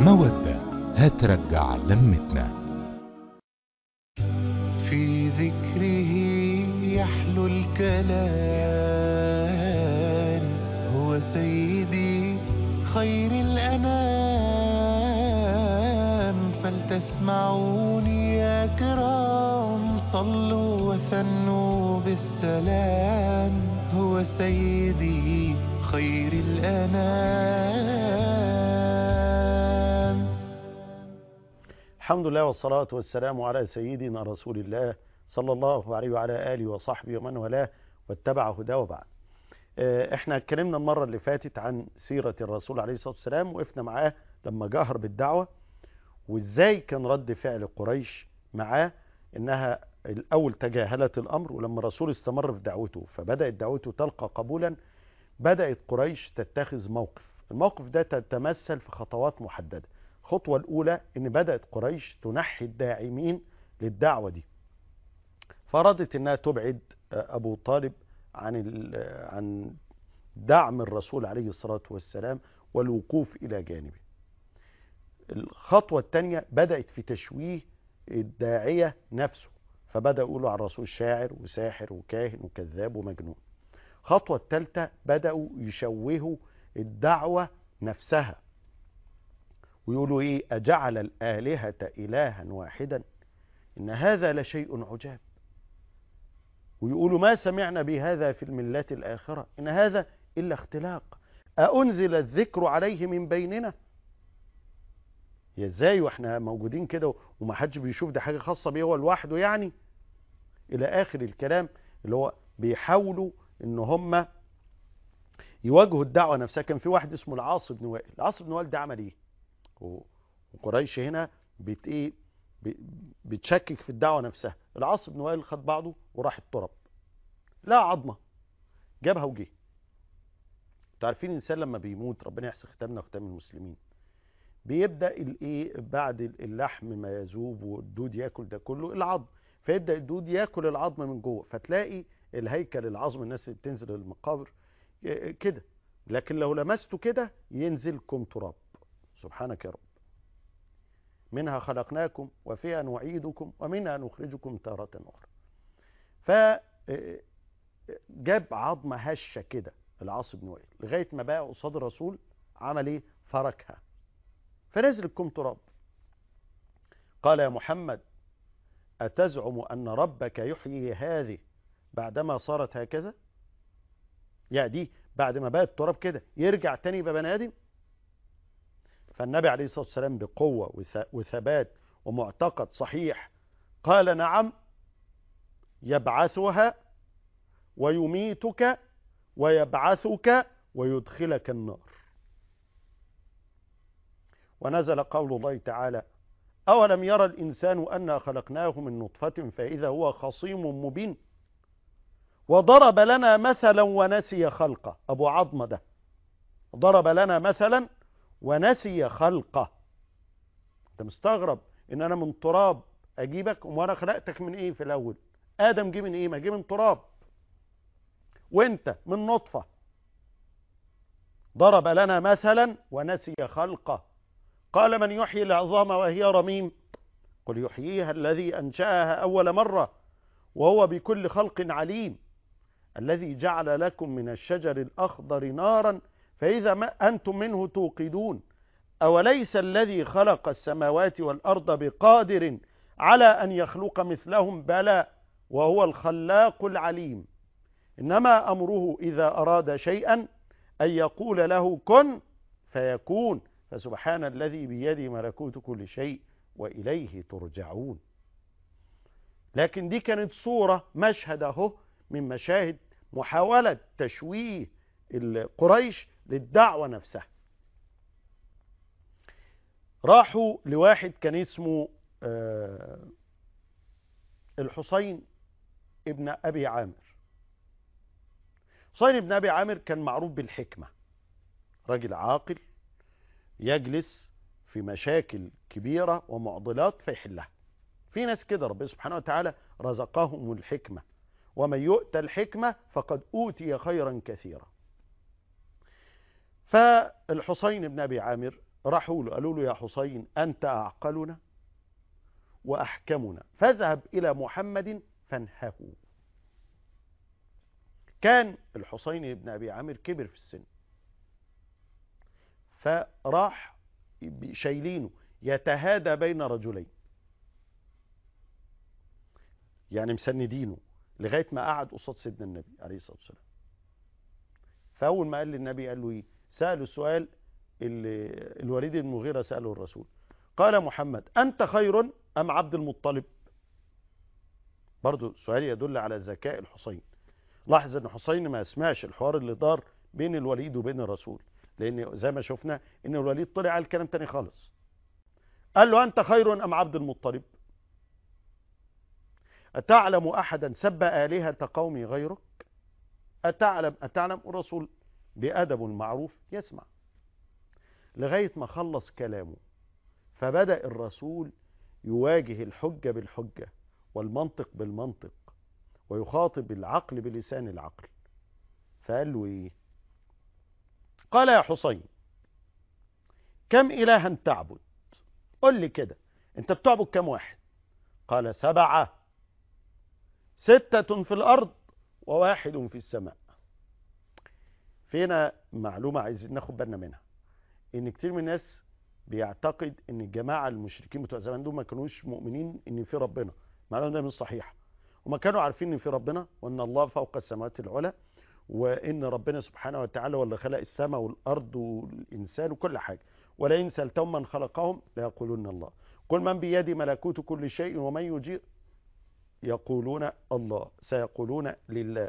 مودة هترجع لمتنا في ذكره يحلو الكلام هو سيدي خير الأنام فلتسمعوني يا كرام صلوا وثنوا بالسلام هو سيدي خير الأنام الحمد لله والصلاة والسلام على سيدنا رسول الله صلى الله عليه وعلى آله وصحبه ومن والاه واتبع هداه وبعد آه، احنا اتكلمنا المرة اللي فاتت عن سيرة الرسول عليه الصلاة والسلام وقفنا معاه لما جهر بالدعوة وازاي كان رد فعل قريش معاه انها الاول تجاهلت الامر ولما الرسول استمر في دعوته فبدأت دعوته تلقى قبولا بدأت قريش تتخذ موقف الموقف ده تتمثل في خطوات محددة الخطوة الأولى إن بدأت قريش تنحي الداعمين للدعوة دي فرضت إنها تبعد أبو طالب عن ال- عن دعم الرسول عليه الصلاة والسلام والوقوف إلى جانبه الخطوة الثانية بدأت في تشويه الداعية نفسه فبدأ يقولوا على الرسول شاعر وساحر وكاهن وكذاب ومجنون الخطوة الثالثة بدأوا يشوهوا الدعوة نفسها ويقولوا ايه اجعل الالهه الها واحدا ان هذا لشيء عجاب ويقولوا ما سمعنا بهذا في الملات الاخره ان هذا الا اختلاق أأنزل الذكر عليه من بيننا يا ازاي واحنا موجودين كده ومحدش بيشوف ده حاجه خاصه بيه هو لوحده يعني الى اخر الكلام اللي هو بيحاولوا ان هم يواجهوا الدعوه نفسها كان في واحد اسمه العاص بن وائل العاص بن وائل ده عمل ايه و- وقريش هنا بت ايه ب- بتشكك في الدعوه نفسها العاص بن وائل خد بعضه وراح التراب لا عظمه جابها وجه انتوا عارفين الانسان لما بيموت ربنا يحسن ختامنا وختام المسلمين بيبدا الايه بعد اللحم ما يذوب والدود ياكل ده كله العظم فيبدا الدود ياكل العظم من جوه فتلاقي الهيكل العظم الناس اللي بتنزل المقابر اه، كده لكن لو لمسته كده ينزل كم تراب سبحانك يا رب منها خلقناكم وفيها نعيدكم ومنها نخرجكم تارة أخرى ف جاب عظمة هشة كده العاص بن وائل لغاية ما بقى قصاد الرسول عمل ايه فركها فنزل الكم تراب قال يا محمد أتزعم أن ربك يحيي هذه بعدما صارت هكذا يعني دي بعد ما بقت تراب كده يرجع تاني يبقى بني آدم فالنبي عليه الصلاة والسلام بقوة وث- وثبات ومعتقد صحيح قال نعم يبعثها ويميتك ويبعثك ويدخلك النار ونزل قول الله تعالى أولم يرى الإنسان أنا خلقناه من نطفة فإذا هو خصيم مبين وضرب لنا مثلا ونسي خلقه أبو عظمة ده ضرب لنا مثلا ونسي خلقه انت مستغرب ان انا من تراب اجيبك وانا خلقتك من ايه في الاول ادم جه من ايه ما جه من تراب وانت من نطفه ضرب لنا مثلا ونسي خلقه قال من يحيي العظام وهي رميم قل يحييها الذي انشاها اول مره وهو بكل خلق عليم الذي جعل لكم من الشجر الاخضر نارا فإذا ما أنتم منه توقدون أوليس الذي خلق السماوات والأرض بقادر على أن يخلق مثلهم بلى وهو الخلاق العليم إنما أمره إذا أراد شيئا أن يقول له كن فيكون فسبحان الذي بيده ملكوت كل شيء وإليه ترجعون لكن دي كانت صورة مشهد اهو من مشاهد محاولة تشويه قريش للدعوة نفسها راحوا لواحد كان اسمه آه، الحسين ابن أبي عامر حسين ابن أبي عامر كان معروف بالحكمة راجل عاقل يجلس في مشاكل كبيرة ومعضلات فيحلها في ناس كده ربنا سبحانه وتعالى رزقهم الحكمة ومن يؤتى الحكمة فقد أوتي خيرا كثيرا فالحسين بن أبي عامر راحوا له قالوا له يا حسين أنت أعقلنا وأحكمنا فاذهب إلى محمد فانهه كان الحسين بن أبي عامر كبر في السن فراح شايلينه يتهادى بين رجلين يعني مسندينه لغاية ما قعد قصاد سيدنا النبي عليه الصلاة والسلام فأول ما قال للنبي قال له إيه سأله السؤال اللي الوليد بن المغيرة سأله الرسول قال محمد أنت خير أم عبد المطلب برضو سؤال يدل على ذكاء الحسين لاحظ ان حسين ما سمعش الحوار اللي دار بين الوليد وبين الرسول لان زي ما شفنا ان الوليد طلع على الكلام تاني خالص قال له انت خير ام عبد المطلب اتعلم احدا سب الهه قومي غيرك اتعلم اتعلم الرسول بادب المعروف يسمع لغايه ما خلص كلامه فبدا الرسول يواجه الحجه بالحجه والمنطق بالمنطق ويخاطب العقل بلسان العقل فقال له ايه قال يا حسين كم الها تعبد قل لي كده انت بتعبد كم واحد قال سبعة ستة في الارض وواحد في السماء فينا معلومة عايزين ناخد بالنا منها ان كتير من الناس بيعتقد ان الجماعة المشركين بتوع زمان دول ما كانوش مؤمنين ان في ربنا المعلومة ده مش صحيحة وما كانوا عارفين ان في ربنا وان الله فوق السماوات العلى وان ربنا سبحانه وتعالى هو اللي خلق السماء والارض والانسان وكل حاجه ولئن سالتهم من خلقهم ليقولون الله قل من بيده ملكوت كل شيء ومن يجير يقولون الله سيقولون لله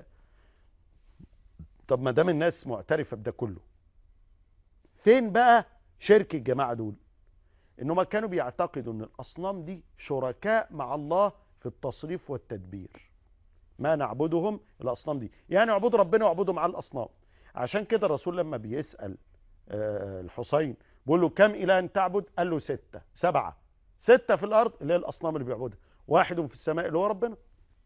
طب ما دام الناس معترفه بده كله فين بقى شرك الجماعه دول انهم كانوا بيعتقدوا ان الاصنام دي شركاء مع الله في التصريف والتدبير ما نعبدهم الاصنام دي يعني اعبدوا ربنا واعبدوا مع الاصنام عشان كده الرسول لما بيسال الحسين بيقول له كم اله تعبد قال له ستة سبعة ستة في الارض اللي هي الاصنام اللي بيعبدها واحد في السماء اللي هو ربنا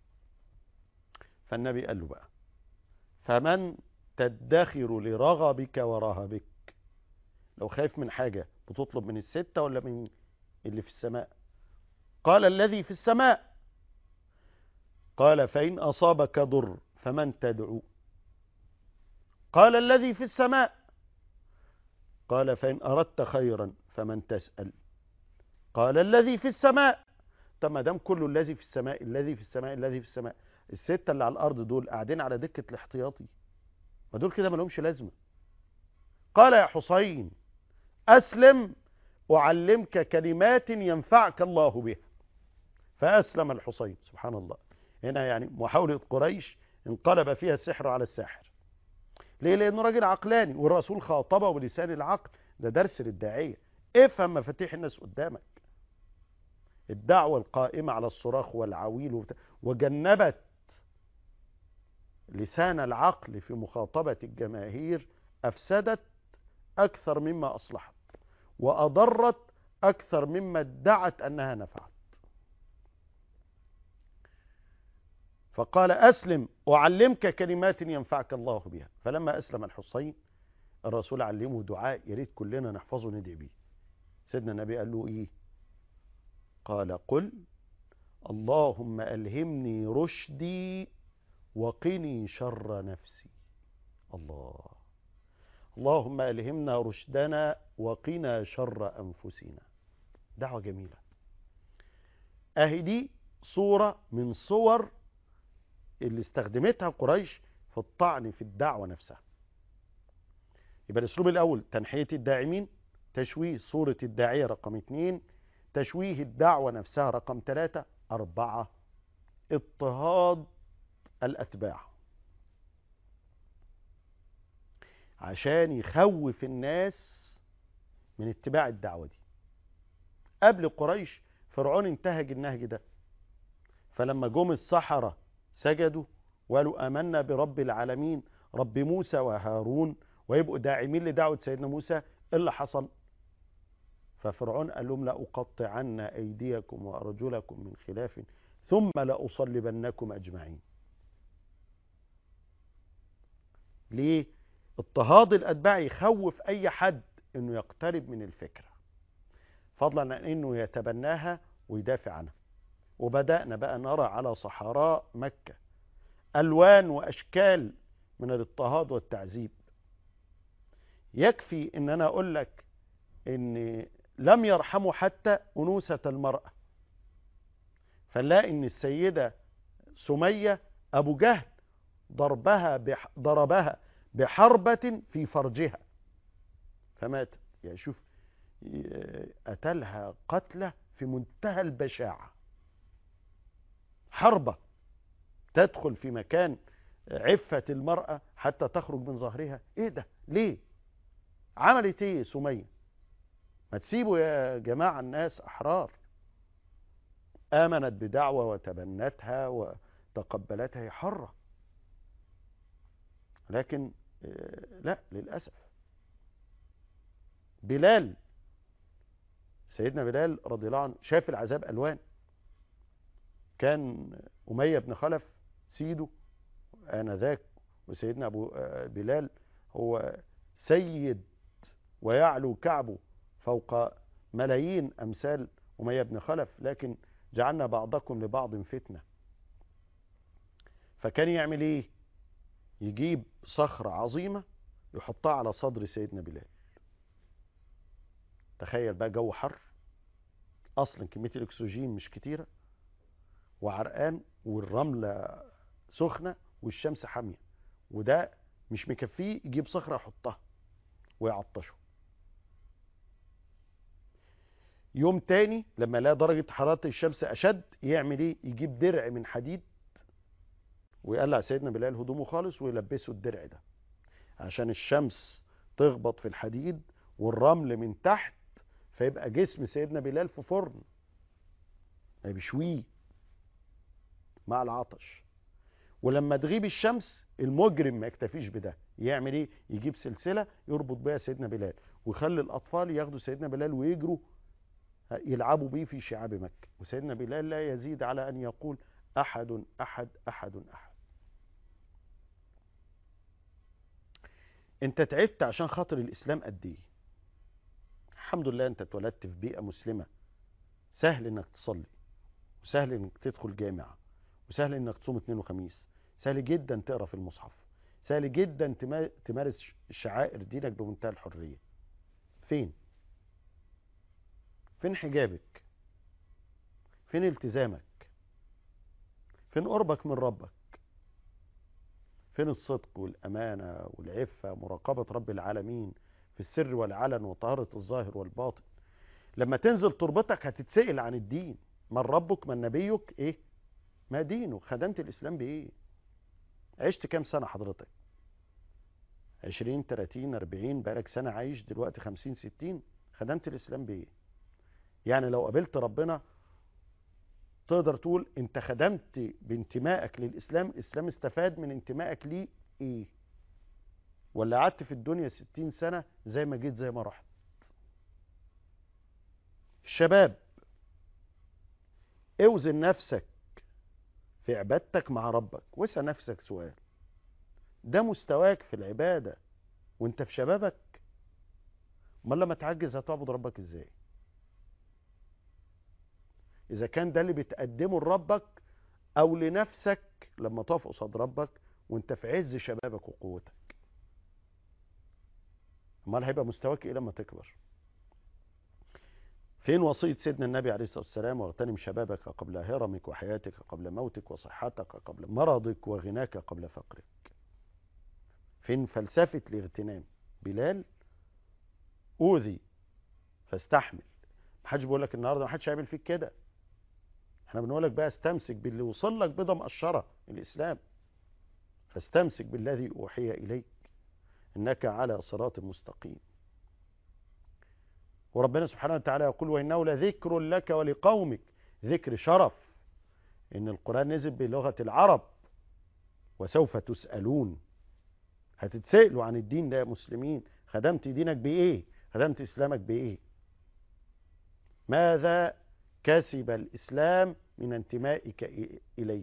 فالنبي قال له بقى فمن تدخر لرغبك ورهبك لو خايف من حاجة بتطلب من الستة ولا من اللي في السماء قال الذي في السماء قال فإن أصابك ضر فمن تدعو قال الذي في السماء قال فإن أردت خيرا فمن تسأل قال الذي في السماء طب ما دام كله الذي في السماء الذي في السماء الذي في السماء الستة اللي على الأرض دول قاعدين على دكة الاحتياطي ما دول كده ما لهمش لازمة قال يا حسين أسلم أعلمك كلمات ينفعك الله بها فأسلم الحسين سبحان الله هنا يعني محاولة قريش انقلب فيها السحر على الساحر ليه لأنه راجل عقلاني والرسول خاطبه بلسان العقل ده درس للداعية افهم مفاتيح الناس قدامك الدعوة القائمة على الصراخ والعويل وجنبت لسان العقل في مخاطبة الجماهير أفسدت أكثر مما أصلحت وأضرت أكثر مما ادعت أنها نفعت فقال أسلم أعلمك كلمات ينفعك الله بها فلما أسلم الحسين الرسول علمه دعاء يريد كلنا نحفظه ندعي بيه سيدنا النبي قال له إيه قال قل اللهم ألهمني رشدي وقني شر نفسي الله اللهم ألهمنا رشدنا وقنا شر أنفسنا دعوة جميلة أهي دي صورة من صور اللي استخدمتها قريش في الطعن في الدعوة نفسها يبقى الاسلوب الاول تنحية الداعمين تشويه صورة الداعية رقم اتنين تشويه الدعوة نفسها رقم ثلاثة أربعة اضطهاد الأتباع عشان يخوف الناس من اتباع الدعوة دي قبل قريش فرعون انتهج النهج ده فلما جم السحرة سجدوا وقالوا آمنا برب العالمين رب موسى وهارون ويبقوا داعمين لدعوة سيدنا موسى إيه اللي حصل ففرعون قال لهم لأقطعن أيديكم وأرجلكم من خلاف ثم لأصلبنكم أجمعين ليه اضطهاد الأتباع يخوف أي حد انه يقترب من الفكرة فضلا عن انه يتبناها ويدافع عنها وبدأنا بقى نرى على صحراء مكة ألوان وأشكال من الاضطهاد والتعذيب يكفي ان انا اقول لك ان لم يرحموا حتى انوثة المرأة فنلاقي ان السيدة سمية ابو جهل ضربها بح ضربها بحربة في فرجها فماتت يعني شوف قتلها قتلة في منتهى البشاعة حربة تدخل في مكان عفة المرأة حتى تخرج من ظهرها ايه ده ليه عملت ايه سمية ما تسيبوا يا جماعة الناس احرار امنت بدعوة وتبنتها وتقبلتها هي حرة لكن لا للأسف بلال سيدنا بلال رضي الله عنه شاف العذاب ألوان كان أمية بن خلف سيده آنذاك وسيدنا أبو بلال هو سيد ويعلو كعبه فوق ملايين أمثال أمية بن خلف لكن جعلنا بعضكم لبعض فتنة فكان يعمل ايه يجيب صخرة عظيمة يحطها على صدر سيدنا بلال تخيل بقى جو حر اصلا كمية الاكسجين مش كتيرة وعرقان والرملة سخنة والشمس حامية وده مش مكفيه يجيب صخرة يحطها ويعطشه يوم تاني لما لا درجة حرارة الشمس أشد يعمل ايه يجيب درع من حديد ويقلع سيدنا بلال هدومه خالص ويلبسه الدرع ده عشان الشمس تخبط في الحديد والرمل من تحت فيبقى جسم سيدنا بلال في فرن بيشويه مع العطش ولما تغيب الشمس المجرم ما يكتفيش بده يعمل ايه يجيب سلسلة يربط بيها سيدنا بلال ويخلي الاطفال ياخدوا سيدنا بلال ويجروا يلعبوا بيه في شعاب مكة وسيدنا بلال لا يزيد على ان يقول احد احد احد احد انت تعبت عشان خاطر الاسلام قد ايه الحمد لله انت اتولدت في بيئة مسلمة سهل انك تصلي وسهل انك تدخل جامعة وسهل انك تصوم اثنين وخميس سهل جدا تقرا في المصحف سهل جدا تمارس شعائر دينك بمنتهى الحرية فين فين حجابك فين التزامك فين قربك من ربك فين الصدق والأمانة والعفة مراقبة رب العالمين في السر والعلن وطهارة الظاهر والباطن لما تنزل تربتك هتتسأل عن الدين من ربك من نبيك ايه ما دينه خدمت الإسلام بإيه عشت كام سنة حضرتك عشرين تلاتين اربعين بقالك سنة عايش دلوقتي خمسين ستين خدمت الإسلام بإيه يعني لو قابلت ربنا تقدر تقول انت خدمت بانتمائك للإسلام الإسلام استفاد من انتمائك ليه ايه ولا قعدت في الدنيا ستين سنة زي ما جيت زي ما رحت الشباب اوزن نفسك في عبادتك مع ربك واسأل نفسك سؤال ده مستواك في العبادة وانت في شبابك امال لما تعجز هتعبد ربك ازاي اذا كان ده اللي بتقدمه لربك او لنفسك لما تقف قصاد ربك وانت في عز شبابك وقوتك امال هيبقى مستواك ايه لما تكبر فين وصية سيدنا النبي عليه الصلاة والسلام واغتنم شبابك قبل هرمك وحياتك قبل موتك وصحتك قبل مرضك وغناك قبل فقرك فين فلسفة الاغتنام بلال أوذي فاستحمل محدش بيقول لك النهارده محدش هيعمل فيك كده احنا بنقول لك بقى استمسك باللي وصل لك بيضه مقشره الاسلام فاستمسك بالذي اوحي اليك انك على صراط مستقيم وربنا سبحانه وتعالى يقول وانه لذكر لك ولقومك ذكر شرف ان القران نزل بلغه العرب وسوف تسالون هتتسالوا عن الدين ده يا مسلمين خدمت دينك بايه خدمت اسلامك بايه ماذا كسب الإسلام من انتمائك إليه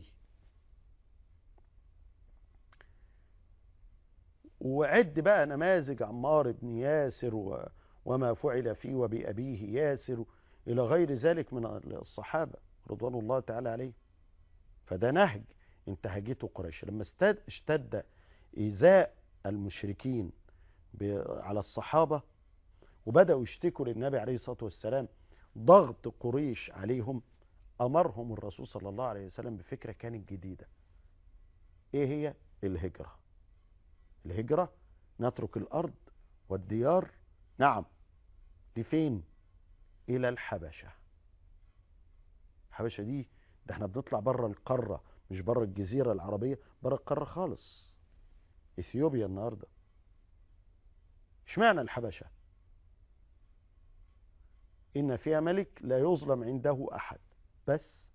وعد بقى نماذج عمار بن ياسر و... وما فعل فيه وبأبيه ياسر إلى غير ذلك من الصحابة رضوان الله تعالى عليه فده نهج انتهجته قريش لما استد- اشتد إيذاء المشركين ب- على الصحابة وبدأوا يشتكوا للنبي عليه الصلاة والسلام ضغط قريش عليهم أمرهم الرسول صلى الله عليه وسلم بفكرة كانت جديدة إيه هي الهجرة الهجرة نترك الأرض والديار نعم لفين إلى الحبشة الحبشة دي ده احنا بنطلع بره القارة مش بره الجزيرة العربية بره القارة خالص اثيوبيا النهاردة اشمعنى الحبشة إن فيها ملك لا يظلم عنده أحد بس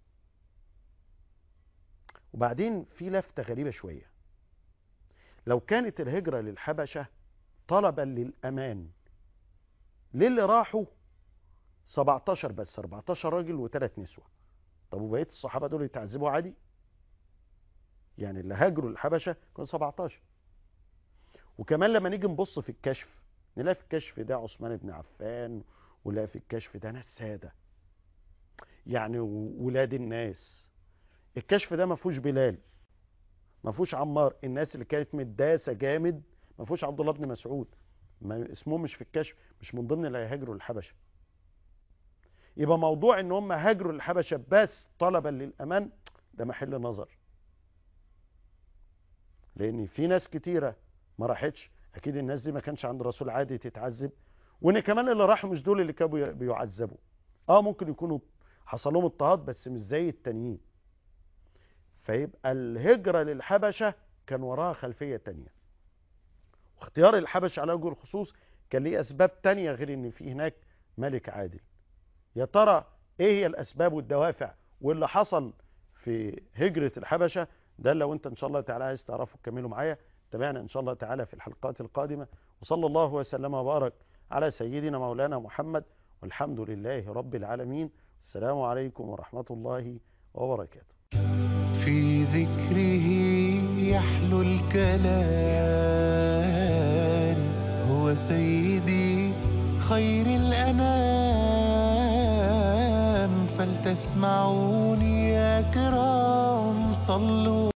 وبعدين في لفتة غريبة شوية لو كانت الهجرة للحبشة طلبا للأمان ليه اللي راحوا 17 بس 14 راجل وثلاث نسوة طب وبقية الصحابة دول يتعذبوا عادي يعني اللي هاجروا للحبشة كانوا 17 وكمان لما نيجي نبص في الكشف نلاقي في الكشف ده عثمان بن عفان ونلاقي في الكشف ده ناس سادة يعني ولاد الناس الكشف ده ما فيهوش بلال ما فيهوش عمار الناس اللي كانت متداسه جامد ما فيهوش عبد الله بن مسعود ما اسمهم مش في الكشف مش من ضمن اللي هيهاجروا للحبشه يبقى موضوع ان هم هاجروا للحبشه بس طلبا للامان ده محل نظر لان في ناس كتيره ما راحتش اكيد الناس دي ما كانش عند الرسول عادي تتعذب وان كمان اللي راحوا مش دول اللي كانوا بيعذبوا اه ممكن يكونوا حصل لهم اضطهاد بس مش زي التانيين فيبقى الهجرة للحبشة كان وراها خلفية تانية واختيار الحبشة على وجه الخصوص كان ليه أسباب تانية غير إن في هناك ملك عادل يا ترى إيه هي الأسباب والدوافع واللي حصل في هجرة الحبشة ده لو أنت إن شاء الله تعالى عايز تعرفوا تكملوا معايا تابعنا إن شاء الله تعالى في الحلقات القادمة وصلى الله وسلم وبارك على سيدنا مولانا محمد والحمد لله رب العالمين السلام عليكم ورحمة الله وبركاته في ذكره يحلو الكلام هو سيدي خير الأنام فلتسمعوني يا كرام صلوا